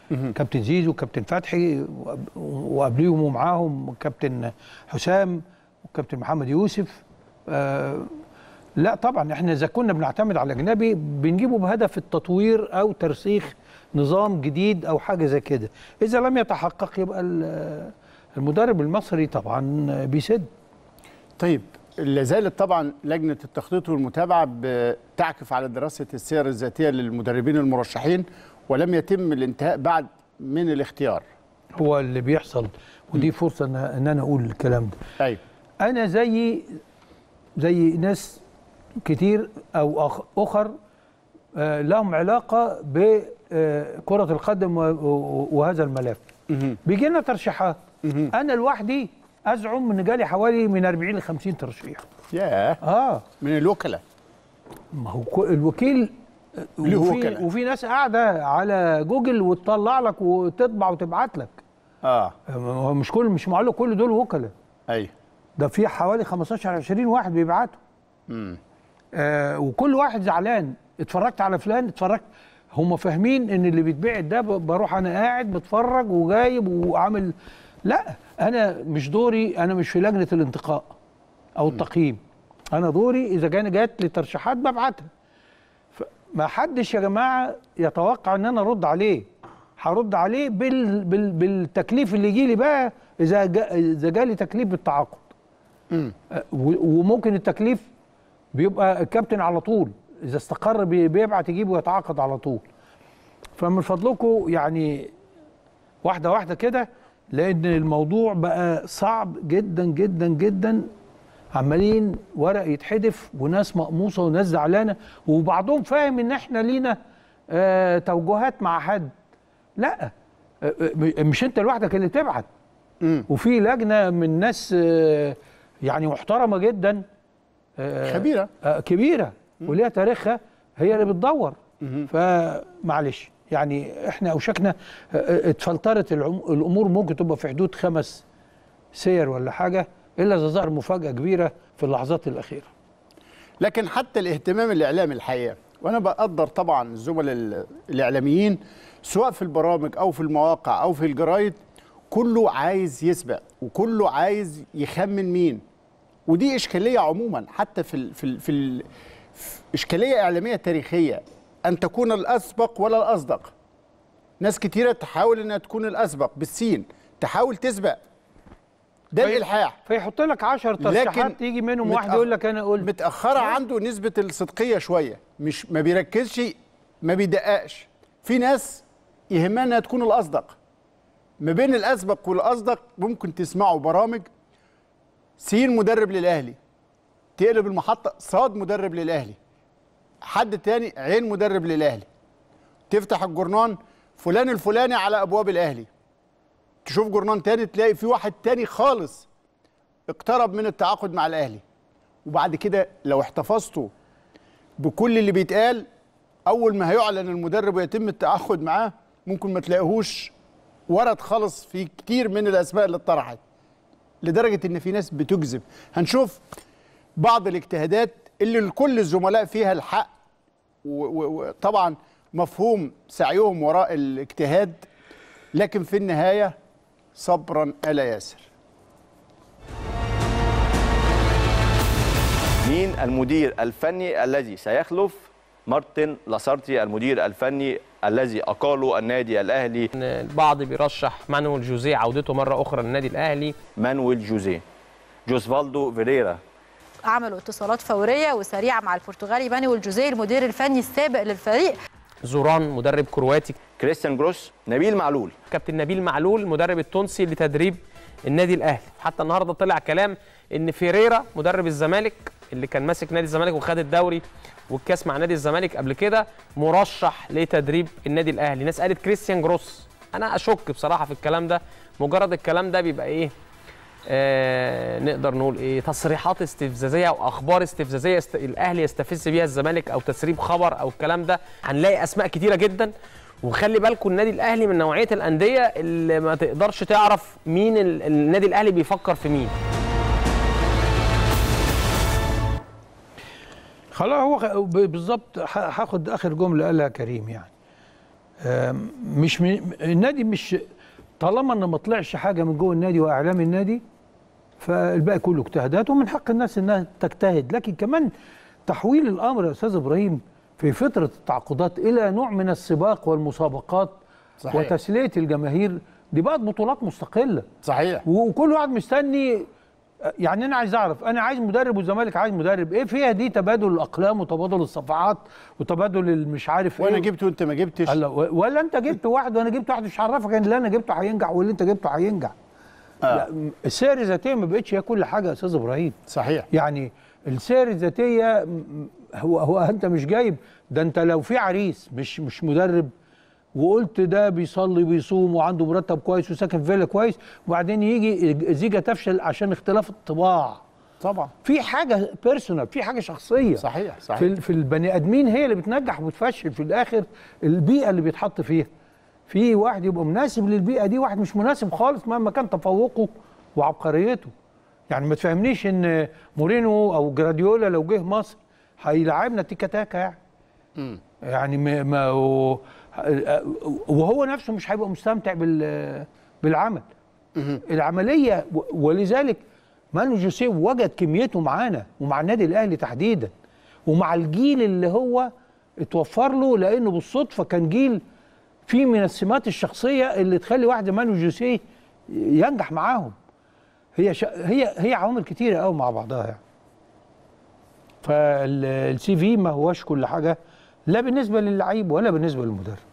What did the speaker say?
كابتن زيزو كابتن فتحي وقب- وقبليهم ومعاهم كابتن حسام وكابتن محمد يوسف آه لا طبعا احنا اذا كنا بنعتمد على الاجنبي بنجيبه بهدف التطوير او ترسيخ نظام جديد او حاجه زي كده اذا لم يتحقق يبقى ال- المدرب المصري طبعا بيسد طيب لا زالت طبعا لجنه التخطيط والمتابعه بتعكف على دراسه السير الذاتيه للمدربين المرشحين ولم يتم الانتهاء بعد من الاختيار هو اللي بيحصل ودي فرصه ان إن انا اقول الكلام ده ايوه انا زي زي ناس كتير او أخ اخر آه، لهم علاقه بكره القدم و- و- وهذا الملف بيجي لنا ترشيحات انا لوحدي ازعم ان جالي حوالي من 40 ل 50 ترشيح ياه اه من الوكلاء ما هو كو- الوكيل له وفي, وكلاء. وفي ناس قاعده على جوجل وتطلع لك وتطبع وتبعت لك اه هو مش كل مش معقول كل دول وكلاء ايوه ده في حوالي 15 20 واحد بيبعتوا آه وكل واحد زعلان اتفرجت على فلان اتفرجت هم فاهمين ان اللي بيتبعت ده ب- بروح انا قاعد بتفرج وجايب وعامل لا انا مش دوري انا مش في لجنه الانتقاء او التقييم انا دوري اذا كان جات لي ترشيحات ببعتها ما حدش يا جماعه يتوقع ان انا ارد عليه هرد عليه بال بال بالتكليف اللي يجي لي بقى اذا جا اذا جالي تكليف بالتعاقد أه، و- وممكن التكليف بيبقى الكابتن على طول اذا استقر بي- بيبعت يجيب ويتعاقد على طول فمن فضلكم يعني واحده واحده كده لان الموضوع بقى صعب جدا جدا جدا عمالين ورق يتحدف وناس مقموصه وناس زعلانه وبعضهم فاهم ان احنا لينا آه توجهات مع حد لا آه، آه، م- مش انت لوحدك اللي تبعت وفي لجنه من ناس آه، يعني محترمه جدا آه، خبيره آه، كبيره وليها تاريخها هي اللي بتدور فمعلش يعني احنا اوشكنا آه، آه، اتفلترت العم- الامور ممكن تبقى في حدود خمس سير ولا حاجه الا اذا ظهر مفاجاه كبيره في اللحظات الاخيره لكن حتى الاهتمام الاعلامي الحقيقه وانا بقدر طبعا الزملاء ال- الاعلاميين سواء في البرامج او في المواقع او في الجرايد كله عايز يسبق وكله عايز يخمن مين ودي اشكاليه عموما حتى في ال في ال في, ال في اشكاليه اعلاميه تاريخيه ان تكون الاسبق ولا الاصدق ناس كتيره تحاول انها تكون الاسبق بالسين تحاول تسبق ده في- الالحاح فيحط لك 10 لكن ترشيحات تيجي منهم واحد متأخ- يقول لك انا قلت متاخره عنده نسبه الصدقيه شويه مش ما بيركزش ما بيدققش في ناس يهمها انها تكون الاصدق ما بين الاسبق والاصدق ممكن تسمعوا برامج سين مدرب للاهلي تقلب المحطه صاد مدرب للاهلي حد تاني عين مدرب للاهلي تفتح الجورنان فلان الفلاني على ابواب الاهلي تشوف جورنان تاني تلاقي في واحد تاني خالص اقترب من التعاقد مع الاهلي وبعد كده لو احتفظتوا بكل اللي بيتقال اول ما هيعلن المدرب ويتم التعاقد معاه ممكن ما تلاقيهوش ورد خالص في كتير من الاسماء اللي اتطرحت لدرجه ان في ناس بتكذب هنشوف بعض الاجتهادات اللي لكل الزملاء فيها الحق و- و- وطبعا مفهوم سعيهم وراء الاجتهاد لكن في النهايه صبرا الا ياسر مين المدير الفني الذي سيخلف مارتن لاسارتي المدير الفني الذي أقاله النادي الأهلي إن البعض بيرشح مانويل جوزيه عودته مره اخرى للنادي الاهلي مانويل جوزيه جوزفالدو فيريرا عملوا اتصالات فوريه وسريعه مع البرتغالي مانويل جوزيه المدير الفني السابق للفريق زوران مدرب كرواتي كريستيان جروس نبيل معلول كابتن نبيل معلول المدرب التونسي لتدريب النادي الاهلي حتى النهارده طلع كلام ان فيريرا مدرب الزمالك اللي كان ماسك نادي الزمالك وخد الدوري والكاس مع نادي الزمالك قبل كده مرشح لتدريب النادي الاهلي ناس قالت كريستيان جروس انا اشك بصراحه في الكلام ده مجرد الكلام ده بيبقى ايه آه نقدر نقول ايه تصريحات استفزازيه او اخبار استفزازيه است... الاهلي يستفز بيها الزمالك او تسريب خبر او الكلام ده هنلاقي اسماء كتيره جدا وخلي بالكم النادي الاهلي من نوعيه الانديه اللي ما تقدرش تعرف مين ال... النادي الاهلي بيفكر في مين خلاص هو خ- ب- بالظبط ه- هاخد اخر جمله قالها كريم يعني آم، مش من النادي مش طالما ان ما طلعش حاجه من جوه النادي واعلام النادي فالباقي كله اجتهادات ومن حق الناس انها تجتهد لكن كمان تحويل الامر يا استاذ ابراهيم في فتره التعاقدات الى نوع من السباق والمسابقات صحيح. وتسليه الجماهير دي بقت بطولات مستقله صحيح وكل واحد مستني يعني انا عايز اعرف انا عايز مدرب والزمالك عايز مدرب ايه فيها دي تبادل الاقلام وتبادل الصفحات وتبادل المش عارف وانا ايه جبت وانت ما جبتش هلا و- ولا انت جبت واحد وانا جبت واحد مش عرفك ان اللي انا جبته هينجح واللي انت جبته هينجح لا، م- السير الذاتيه ما بقتش هي كل حاجه يا استاذ ابراهيم صحيح يعني السير الذاتيه م- م- هو هو انت مش جايب ده انت لو في عريس مش مش مدرب وقلت ده بيصلي وبيصوم وعنده مرتب كويس وساكن في فيلا كويس وبعدين يجي الزيجه تفشل عشان اختلاف الطباع طبعا في حاجه بيرسونال في حاجه شخصيه صحيح صحيح في ال- في البني ادمين هي اللي بتنجح وبتفشل في الاخر البيئه اللي بيتحط فيها في واحد يبقى مناسب للبيئه دي واحد مش مناسب خالص مهما كان تفوقه وعبقريته يعني ما تفهمنيش ان مورينو او جراديولا لو جه مصر هيلاعبنا تيكا تاكا يعني يعني ما ما هو- وهو نفسه مش هيبقى مستمتع بال بالعمل العمليه و- ولذلك مانو جوسيه وجد كميته معانا ومع النادي الاهلي تحديدا ومع الجيل اللي هو اتوفر له لانه بالصدفه كان جيل فيه من السمات الشخصيه اللي تخلي واحد زي مانو جوسيه ينجح معاهم هي شا هي هي عوامل كتيره قوي مع بعضها يعني فالسي في ما هوش كل حاجه لا بالنسبه للعيب ولا بالنسبه للمدرب